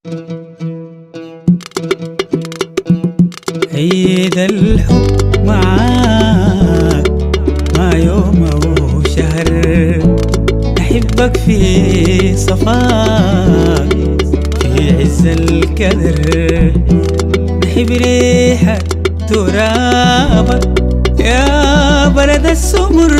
عيد الحب معاك ما يوم أو شهر أحبك في صفاك في عز الكدر نحب ريحة ترابك يا بلد السمر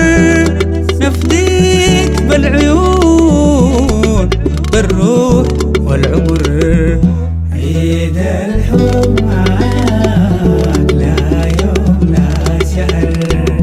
نفديك بالعيون بالروح والعمر عيد الحب معاك لا يوم لا شهر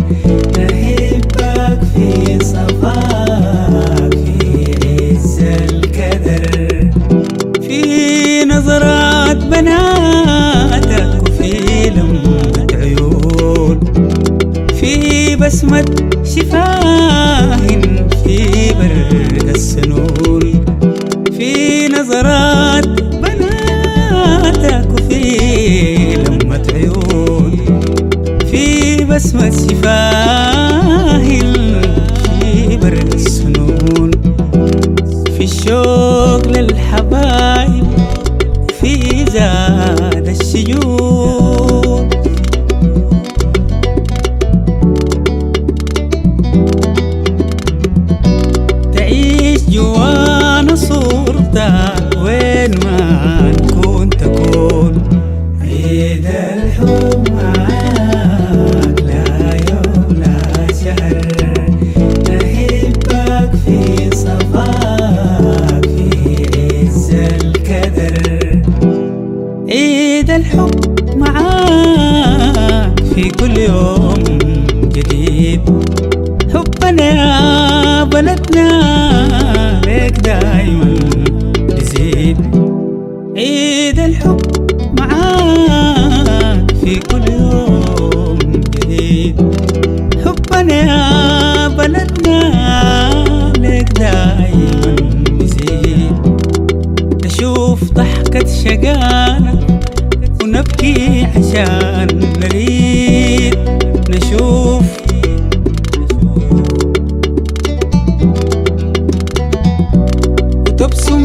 نحبك في صفاك في عز الكدر في نظرات بناتك وفي لمة عيون في بسمة شفاه في برق السنون في نظرات بناتك وفي لمة عيون في بسمة شفاه في برق السنون في الشوق للحبايب في زاد الشجون تعيش جوانا صورتك وين ما نكون تكون عيد الحب معاك لا يوم لا شهر نحبك في صفاك في عز الكدر عيد الحب معاك في كل يوم جديد حبنا يا بلدنا ليك دايما يزيد عيد الحب معاك في كل يوم جديد حبنا يا بلدنا ليك دايما يزيد نشوف ضحكة شقانا ونبكي عشان نريد نشوف وتبسم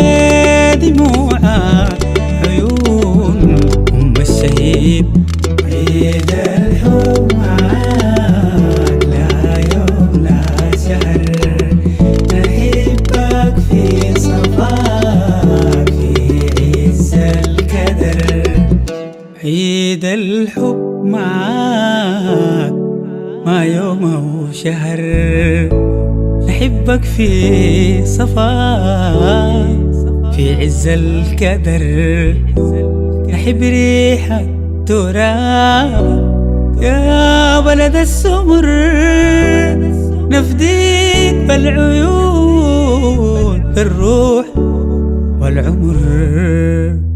بدموعك عيون أم الشهيد عيد الحب معاك لا يوم لا شهر نحبك في صفاك في عز الكدر عيد الحب معاك ما يوم أو شهر نحبك في صفاك في عز الكدر نحب ريحة تراب يا بلد السمر نفديك بالعيون بالروح والعمر